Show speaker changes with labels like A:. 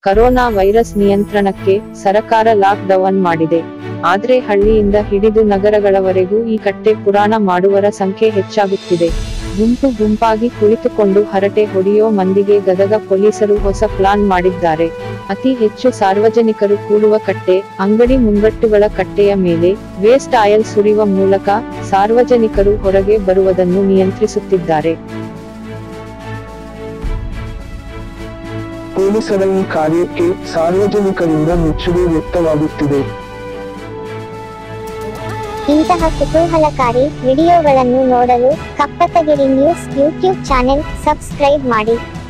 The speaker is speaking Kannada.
A: ಕರೋನಾ ವೈರಸ್ ನಿಯಂತ್ರಣಕ್ಕೆ ಸರಕಾರ ಲಾಕ್ ಡೌನ್ ಮಾಡಿದೆ ಆದ್ರೆ ಹಳ್ಳಿಯಿಂದ ಹಿಡಿದು ನಗರಗಳವರೆಗೂ ಈ ಕಟ್ಟೆ ಪುರಾಣ ಮಾಡುವರ ಸಂಖ್ಯೆ ಹೆಚ್ಚಾಗುತ್ತಿದೆ ಗುಂಪು ಗುಂಪಾಗಿ ಕುಳಿತುಕೊಂಡು ಹರಟೆ ಹೊಡೆಯೋ ಮಂದಿಗೆ ಗದಗ ಪೊಲೀಸರು ಹೊಸ ಪ್ಲಾನ್ ಮಾಡಿದ್ದಾರೆ ಅತಿ ಹೆಚ್ಚು ಸಾರ್ವಜನಿಕರು ಕೂಡುವ ಕಟ್ಟೆ ಅಂಗಡಿ ಮುಂಗಟ್ಟುಗಳ ಕಟ್ಟೆಯ ಮೇಲೆ ವೇಸ್ಟ್ ಆಯಲ್ ಸುರಿಯುವ ಮೂಲಕ ಸಾರ್ವಜನಿಕರು ಹೊರಗೆ ಬರುವುದನ್ನು ನಿಯಂತ್ರಿಸುತ್ತಿದ್ದಾರೆ
B: ಪೊಲೀಸರ ಈ ಕಾರ್ಯಕ್ಕೆ ಸಾರ್ವಜನಿಕರಿಂದ ಮೆಚ್ಚುಗೆ ವ್ಯಕ್ತವಾಗುತ್ತಿದೆ
C: ಇಂತಹ ಕುತೂಹಲಕಾರಿ ವಿಡಿಯೋಗಳನ್ನು ನೋಡಲು Kappattagiri news YouTube channel subscribe ಮಾಡಿ